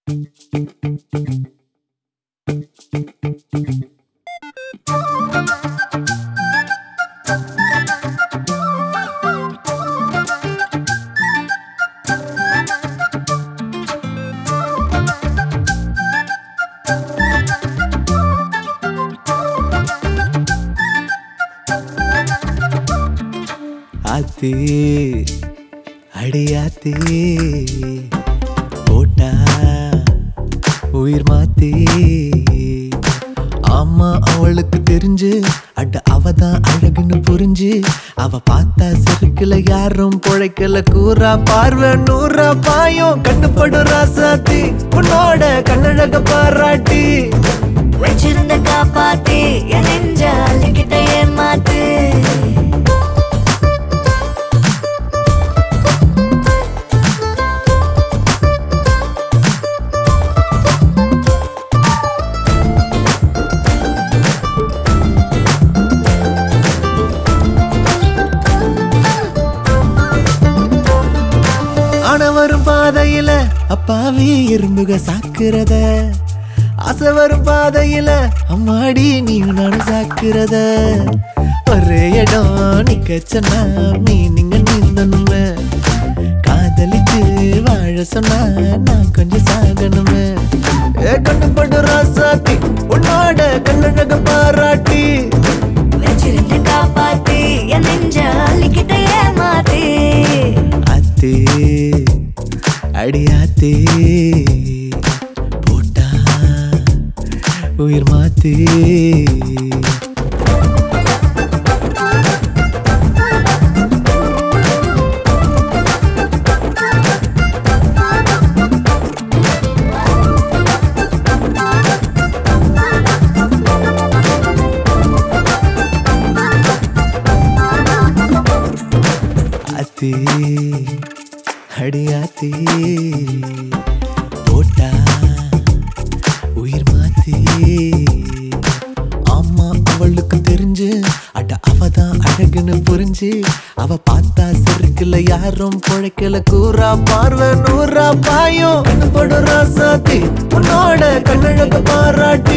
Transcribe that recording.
ஆத்தி அடியாத்தி போட்டா உயிர் மாத்தி ஆமா அவளுக்கு தெரிஞ்சு அட அவ தான் அழகுன்னு புரிஞ்சு அவ பார்த்தா சிறுக்குல யாரும் பொழைக்கல கூறா பார்வை நூறா பாயும் கண்ணுப்படும் ராசாத்தி உன்னோட கண்ணழக பாராட்டி வச்சிருந்த காப்பாத்தி என் நெஞ்ச அள்ளிக்கிட்ட ஏமாத்து ஆன வரும் பாதையில அப்பாவி எறும்புக சாக்குறத ஆசை வரும் பாதையில அம்மாடி நீ நானும் சாக்குறத ஒரே இடம் நிக்க சொன்னா நீ நீங்க நிந்தனுமே காதலிச்சு வாழ சொன்னா நான் கொஞ்சம் சாகணுமே ஏ கண்ணு படு ராசாத்தி உன்னோட கண்ணழக பாராட்டி வச்சிருந்த காப்பாத்தி என் நெஞ்ச அள்ளிக்கிட்ட ஏமாத்து அத்தே அடியாத்தே போட்டா உயிர் மாத்தே அத்தே அடியாத்தே போட்டா உயிர் மாத்தே ஆமா அவளுக்கு தெரிஞ்சு அட அவ தான் அழகுன்னு புரிஞ்சு அவ பார்த்தா சிறுக்குல யாரும் பொழைக்கல கூறா பார்வை நூறா பாயும் கண்ணு படும் ராசாத்தி உன்னோட கண்ணழக பாராட்டி